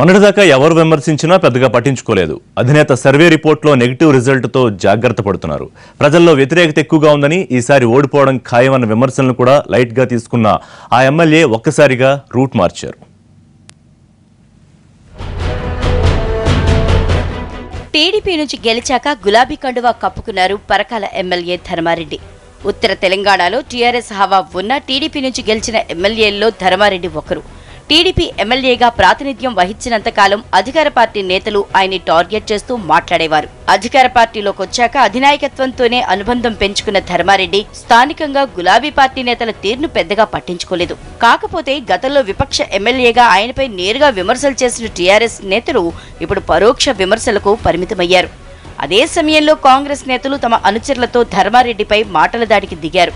మొన్నటిదాకా ఎవరు విమర్శించినా పెద్దగా పట్టించుకోలేదు అధినేత సర్వే రిపోర్ట్లో నెగిటివ్ రిజల్ట్తో జాగ్రత్త పడుతున్నారు ప్రజల్లో వ్యతిరేకత ఎక్కువగా ఉందని ఈసారి ఓడిపోవడం ఖాయమన్న విమర్శలను కూడా లైట్గా తీసుకున్న ఆ ఎమ్మెల్యే ఒక్కసారిగా రూట్ మార్చారు టీడీపీ నుంచి గెలిచాక గులాబీ కండువా కప్పుకున్నారు పరకాల ఎమ్మెల్యే ధర్మారెడ్డి ఉత్తర తెలంగాణలో టీఆర్ఎస్ హవా ఉన్న టీడీపీ నుంచి గెలిచిన ఎమ్మెల్యేల్లో ధర్మారెడ్డి ఒకరు టీడీపీ ఎమ్మెల్యేగా ప్రాతినిధ్యం వహించినంత కాలం అధికార పార్టీ నేతలు ఆయన్ని టార్గెట్ చేస్తూ మాట్లాడేవారు అధికార పార్టీలోకి వచ్చాక అధినాయకత్వంతోనే అనుబంధం పెంచుకున్న ధర్మారెడ్డి స్థానికంగా గులాబీ పార్టీ నేతల తీరును పెద్దగా పట్టించుకోలేదు కాకపోతే గతంలో విపక్ష ఎమ్మెల్యేగా ఆయనపై నేరుగా విమర్శలు చేసిన టీఆర్ఎస్ నేతలు ఇప్పుడు పరోక్ష విమర్శలకు పరిమితమయ్యారు అదే సమయంలో కాంగ్రెస్ నేతలు తమ అనుచరులతో ధర్మారెడ్డిపై మాటల దాడికి దిగారు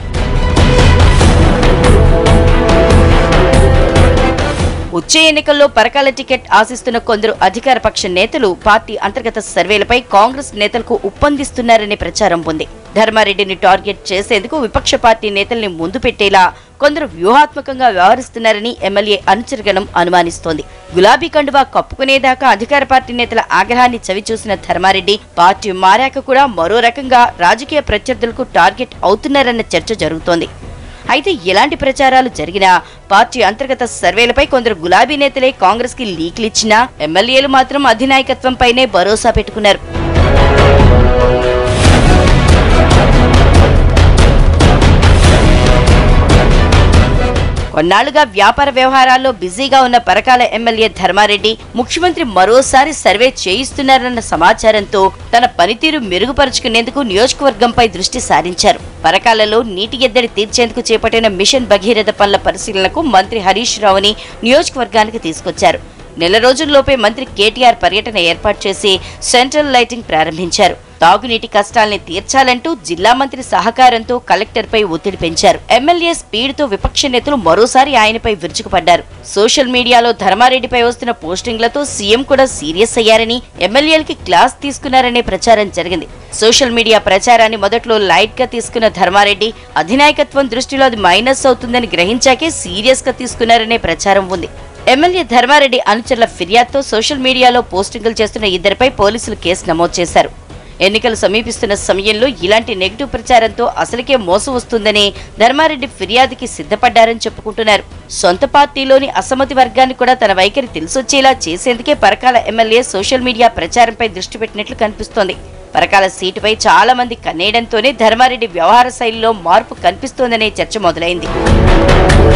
వచ్చే ఎన్నికల్లో పరకాల టికెట్ ఆశిస్తున్న కొందరు అధికార పక్ష నేతలు పార్టీ అంతర్గత సర్వేలపై కాంగ్రెస్ నేతలకు ఉప్పందిస్తున్నారనే ప్రచారం ఉంది ధర్మారెడ్డిని టార్గెట్ చేసేందుకు విపక్ష పార్టీ నేతల్ని ముందు పెట్టేలా కొందరు వ్యూహాత్మకంగా వ్యవహరిస్తున్నారని ఎమ్మెల్యే అనుచరగణం అనుమానిస్తోంది గులాబీ కండువా కప్పుకునేదాకా అధికార పార్టీ నేతల ఆగ్రహాన్ని చవిచూసిన ధర్మారెడ్డి పార్టీ మారాక కూడా మరో రకంగా రాజకీయ ప్రత్యర్థులకు టార్గెట్ అవుతున్నారన్న చర్చ జరుగుతోంది అయితే ఎలాంటి ప్రచారాలు జరిగినా పార్టీ అంతర్గత సర్వేలపై కొందరు గులాబీ నేతలే కాంగ్రెస్ కి లీక్లు ఇచ్చినా ఎమ్మెల్యేలు మాత్రం అధినాయకత్వంపైనే భరోసా పెట్టుకున్నారు కొన్నాళ్లుగా వ్యాపార వ్యవహారాల్లో బిజీగా ఉన్న పరకాల ఎమ్మెల్యే ధర్మారెడ్డి ముఖ్యమంత్రి మరోసారి సర్వే చేయిస్తున్నారన్న సమాచారంతో తన పనితీరు మెరుగుపరుచుకునేందుకు నియోజకవర్గంపై దృష్టి సారించారు పరకాలలో నీటి ఎద్దడి తీర్చేందుకు చేపట్టిన మిషన్ భగీరథ పనుల పరిశీలనకు మంత్రి హరీష్ రావుని నియోజకవర్గానికి తీసుకొచ్చారు నెల రోజుల్లోపే మంత్రి కేటీఆర్ పర్యటన ఏర్పాటు చేసి సెంట్రల్ లైటింగ్ ప్రారంభించారు తాగునీటి కష్టాల్ని తీర్చాలంటూ జిల్లా మంత్రి సహకారంతో కలెక్టర్పై ఒత్తిడి పెంచారు ఎమ్మెల్యే స్పీడ్తో విపక్ష నేతలు మరోసారి ఆయనపై విరుచుకుపడ్డారు సోషల్ మీడియాలో ధర్మారెడ్డిపై వస్తున్న పోస్టింగ్లతో సీఎం కూడా సీరియస్ అయ్యారని ఎమ్మెల్యేలకి క్లాస్ తీసుకున్నారనే ప్రచారం జరిగింది సోషల్ మీడియా ప్రచారాన్ని మొదట్లో లైట్ గా తీసుకున్న ధర్మారెడ్డి అధినాయకత్వం దృష్టిలో అది మైనస్ అవుతుందని గ్రహించాకే సీరియస్ గా తీసుకున్నారనే ప్రచారం ఉంది ఎమ్మెల్యే ధర్మారెడ్డి అనుచరుల ఫిర్యాదుతో సోషల్ మీడియాలో పోస్టింగులు చేస్తున్న ఇద్దరిపై పోలీసులు కేసు నమోదు చేశారు ఎన్నికలు సమీపిస్తున్న సమయంలో ఇలాంటి నెగిటివ్ ప్రచారంతో అసలుకే మోసం వస్తుందని ధర్మారెడ్డి ఫిర్యాదుకి సిద్ధపడ్డారని చెప్పుకుంటున్నారు సొంత పార్టీలోని అసమ్మతి వర్గాన్ని కూడా తన వైఖరి తెలిసొచ్చేలా చేసేందుకే పరకాల ఎమ్మెల్యే సోషల్ మీడియా ప్రచారంపై దృష్టి పెట్టినట్లు కనిపిస్తోంది పరకాల సీటుపై చాలా మంది కన్నేయడంతోనే ధర్మారెడ్డి వ్యవహార శైలిలో మార్పు కనిపిస్తోందనే చర్చ మొదలైంది